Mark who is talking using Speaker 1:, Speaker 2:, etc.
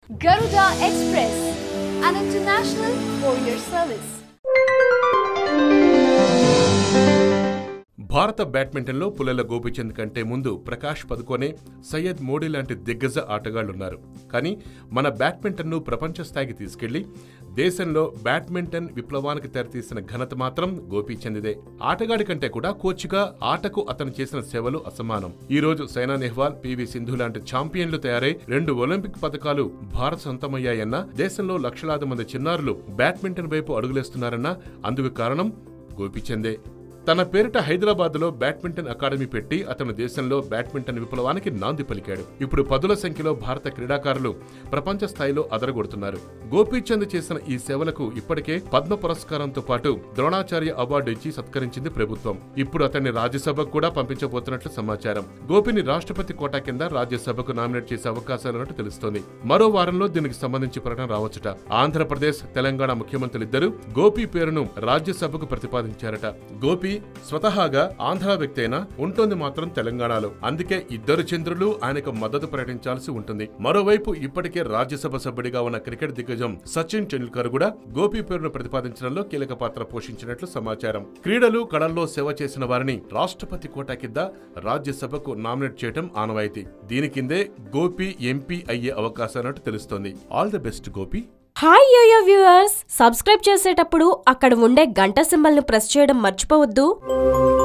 Speaker 1: Garuda Express, an international courier service.
Speaker 2: భారత బ్యాడ్మింటన్లో పుల్లెల గోపిచంద్ కంటే ముందు ప్రకాష్ పదుకోనే సయ్యద్ మోడీ లాంటి దిగ్గజ ఆటగాళ్లున్నారు కానీ మన బ్యాడ్మింటన్ను ప్రపంచ స్థాయికి తీసుకెళ్లి దేశంలో బ్యాడ్మింటన్ విప్లవానికి తెరతీసిన ఘనత మాత్రం గోపీచంద్దే ఆటగాడి కంటే కూడా కోచ్గా ఆటకు అతను చేసిన సేవలు అసమానం ఈ రోజు సైనా నెహ్వాల్ పివి సింధు లాంటి ఛాంపియన్లు తయారై రెండు ఒలింపిక్ పథకాలు భారత్ సొంతమయ్యాయన్న దేశంలో లక్షలాది మంది చిన్నారులు బ్యాడ్మింటన్ వైపు అడుగులేస్తున్నారన్న అందుకు కారణం గోపీచందే తన పేరిట హైదరాబాద్లో బ్యాడ్మింటన్ అకాడమీ పెట్టి అతను దేశంలో బ్యాడ్మింటన్ విప్లవానికి నాంది పలికాడు ఇప్పుడు పదుల సంఖ్యలో భారత క్రీడాకారులు ప్రపంచ స్థాయిలో అదరగొడుతున్నారు గోపీచంద్ చేసిన ఈ సేవలకు ఇప్పటికే పద్మ పురస్కారంతో పాటు ద్రోణాచార్య అవార్డు ఇచ్చి సత్కరించింది ప్రభుత్వం ఇప్పుడు అతన్ని రాజ్యసభకు కూడా పంపించబోతున్నట్లు సమాచారం గోపిని రాష్ట్రపతి కోటా కింద రాజ్యసభకు నామినేట్ చేసే అవకాశాలున్నట్టు తెలుస్తోంది మరో వారంలో దీనికి సంబంధించి ప్రకటన రావచ్చుట ఆంధ్రప్రదేశ్ తెలంగాణ ముఖ్యమంత్రులిద్దరూ గోపి పేరును రాజ్యసభకు ప్రతిపాదించారట గోపి స్వతహాగా ఆంధ్ర వ్యక్తి అయినా ఉంటుంది మాత్రం తెలంగాణలో అందుకే ఇద్దరు చంద్రులు ఆయనకు మద్దతు ప్రకటించాల్సి ఉంటుంది మరోవైపు ఇప్పటికే రాజ్యసభ సభ్యుడిగా ఉన్న క్రికెట్ దిగ్గజం సచిన్ టెండూల్కర్ కూడా గోపి పేరును ప్రతిపాదించడంలో కీలక పాత్ర పోషించినట్లు సమాచారం క్రీడలు కళల్లో సేవ చేసిన వారిని రాష్ట్రపతి కోటా కింద రాజ్యసభకు నామినేట్ చేయడం ఆనవాయితీ దీని కిందే గోపి ఎంపీ అయ్యే అవకాశాన్నట్టు తెలుస్తోంది all the best Gopi
Speaker 3: hi yoyo viewers subscribe చేసేటప్పుడు అక్కడ ఉండే గంట సింబల్ను ప్రెస్ చేయడం మర్చిపోవద్దు